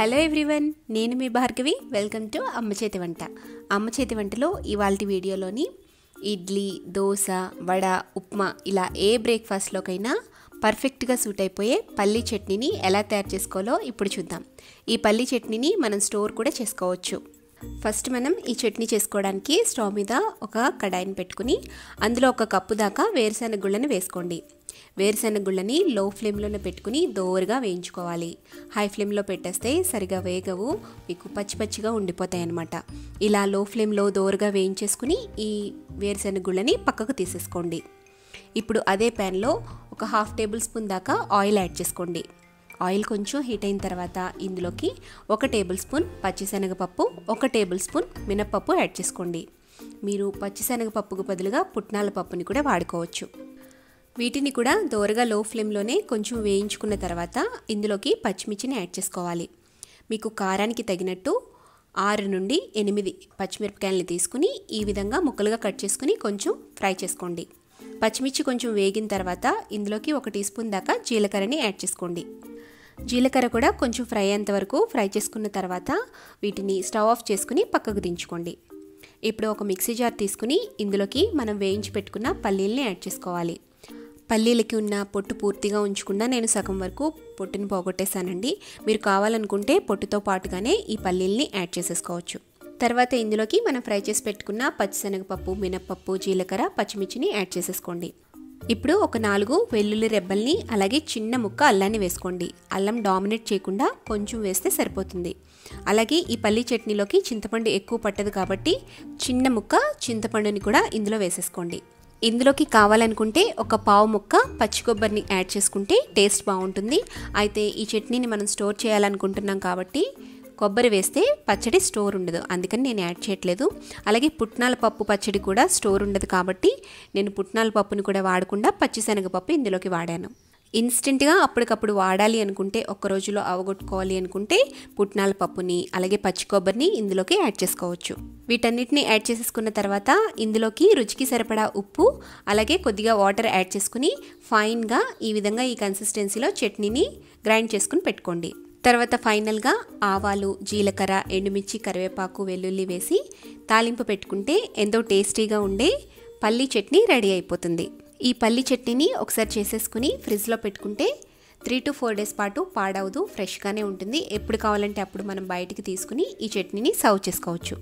hello everyone నేను మీ Bhargavi welcome to అమ్మ చేతి వంట అమ్మ చేతి వంటలో ఇవాళ వీడియోలోని ఇడ్లీ దోశ వడ ఉప్మా ఇలా ఏ బ్రేక్ఫాస్ట్లోకైనా పర్ఫెక్ట్గా సూట్ అయిపోయే పల్లీ చట్నీని ఎలా తయారు చేసుకోవాలో ఇప్పుడు చూద్దాం ఈ పల్లీ చట్నీని మనం స్టోర్ కూడా చేసుకోవచ్చు ఫస్ట్ మనం ఈ చట్నీ చేసుకోవడానికి స్టవ్ మీద ఒక కడాయిని పెట్టుకుని అందులో ఒక కప్పు దాకా వేరుశెనగ గుళ్ళని వేసుకోండి వేరుశెనగ గుళ్ళని లో ఫ్లేమ్లోనే పెట్టుకుని దోరగా వేయించుకోవాలి హై ఫ్లేమ్లో పెట్టేస్తే సరిగా వేగవు మీకు పచ్చి పచ్చిగా ఉండిపోతాయి అన్నమాట ఇలా లో ఫ్లేమ్లో దోరగా వేయించేసుకుని ఈ వేరుశెనగ గుళ్ళని పక్కకు తీసేసుకోండి ఇప్పుడు అదే ప్యాన్లో ఒక హాఫ్ టేబుల్ స్పూన్ దాకా ఆయిల్ యాడ్ చేసుకోండి ఆయిల్ కొంచెం హీట్ అయిన తర్వాత ఇందులోకి ఒక టేబుల్ స్పూన్ పచ్చిశనగపప్పు ఒక టేబుల్ స్పూన్ మినప్పప్పు యాడ్ చేసుకోండి మీరు పచ్చిశనగపప్పుకు బదులుగా పుట్నాల పప్పుని కూడా వాడుకోవచ్చు వీటిని కూడా దోరగా లో ఫ్లేమ్లోనే కొంచెం వేయించుకున్న తర్వాత ఇందులోకి పచ్చిమిర్చిని యాడ్ చేసుకోవాలి మీకు కారానికి తగినట్టు ఆరు నుండి ఎనిమిది పచ్చిమిరపకాయలని తీసుకుని ఈ విధంగా ముక్కలుగా కట్ చేసుకుని కొంచెం ఫ్రై చేసుకోండి పచ్చిమిర్చి కొంచెం వేగిన తర్వాత ఇందులోకి ఒక టీ స్పూన్ దాకా జీలకర్రని యాడ్ చేసుకోండి జీలకర్ర కూడా కొంచెం ఫ్రై అయ్యేంత వరకు ఫ్రై చేసుకున్న తర్వాత వీటిని స్టవ్ ఆఫ్ చేసుకుని పక్కకు దించుకోండి ఇప్పుడు ఒక మిక్సీ జార్ తీసుకుని ఇందులోకి మనం వేయించి పెట్టుకున్న పల్లీల్ని యాడ్ చేసుకోవాలి పల్లీలకి ఉన్న పొట్టు పూర్తిగా ఉంచకుండా నేను సగం వరకు పొట్టుని పోగొట్టేశానండి మీరు కావాలనుకుంటే పొట్టుతో పాటుగానే ఈ పల్లీల్ని యాడ్ చేసేసుకోవచ్చు తర్వాత ఇందులోకి మనం ఫ్రై చేసి పెట్టుకున్న పచ్చిశనగపప్పు మినప్పప్పు జీలకర్ర పచ్చిమిర్చిని యాడ్ చేసేసుకోండి ఇప్పుడు ఒక నాలుగు వెల్లుల్లి రెబ్బల్ని అలాగే చిన్న ముక్క అల్లాన్ని వేసుకోండి అల్లం డామినేట్ చేయకుండా కొంచెం వేస్తే సరిపోతుంది అలాగే ఈ పల్లి చట్నీలోకి చింతపండు ఎక్కువ పట్టదు కాబట్టి చిన్న ముక్క చింతపండుని కూడా ఇందులో వేసేసుకోండి ఇందులోకి కావాలనుకుంటే ఒక పావు ముక్క పచ్చి కొబ్బరిని యాడ్ చేసుకుంటే టేస్ట్ బాగుంటుంది అయితే ఈ చట్నీని మనం స్టోర్ చేయాలనుకుంటున్నాం కాబట్టి కొబ్బరి వేస్తే పచ్చడి స్టోర్ ఉండదు అందుకని నేను యాడ్ చేయట్లేదు అలాగే పుట్నాల పప్పు పచ్చడి కూడా స్టోర్ ఉండదు కాబట్టి నేను పుట్నాల పప్పుని కూడా వాడకుండా పచ్చిశనగపప్పు ఇందులోకి వాడాను ఇన్స్టెంట్గా అప్పటికప్పుడు వాడాలి అనుకుంటే ఒక్క రోజులో అవగొట్టుకోవాలి అనుకుంటే పుట్నాల పప్పుని అలాగే పచ్చి కొబ్బరిని ఇందులోకి యాడ్ చేసుకోవచ్చు వీటన్నిటిని యాడ్ చేసేసుకున్న తర్వాత ఇందులోకి రుచికి సరిపడా ఉప్పు అలాగే కొద్దిగా వాటర్ యాడ్ చేసుకుని ఫైన్గా ఈ విధంగా ఈ కన్సిస్టెన్సీలో చట్నీని గ్రైండ్ చేసుకుని పెట్టుకోండి తర్వాత ఫైనల్గా ఆవాలు జీలకర్ర ఎండుమిర్చి కరివేపాకు వెల్లుల్లి వేసి తాలింపు పెట్టుకుంటే ఎంతో టేస్టీగా ఉండే పల్లీ చట్నీ రెడీ అయిపోతుంది ఈ పల్లి చట్నీని ఒకసారి చేసేసుకుని ఫ్రిడ్జ్లో పెట్టుకుంటే త్రీ టు ఫోర్ డేస్ పాటు పాడవదు ఫ్రెష్గానే ఉంటుంది ఎప్పుడు కావాలంటే అప్పుడు మనం బయటికి తీసుకుని ఈ చట్నీని సర్వ్ చేసుకోవచ్చు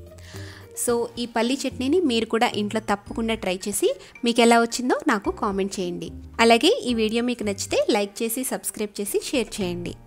సో ఈ పల్లి చట్నీని మీరు కూడా ఇంట్లో తప్పకుండా ట్రై చేసి మీకు ఎలా వచ్చిందో నాకు కామెంట్ చేయండి అలాగే ఈ వీడియో మీకు నచ్చితే లైక్ చేసి సబ్స్క్రైబ్ చేసి షేర్ చేయండి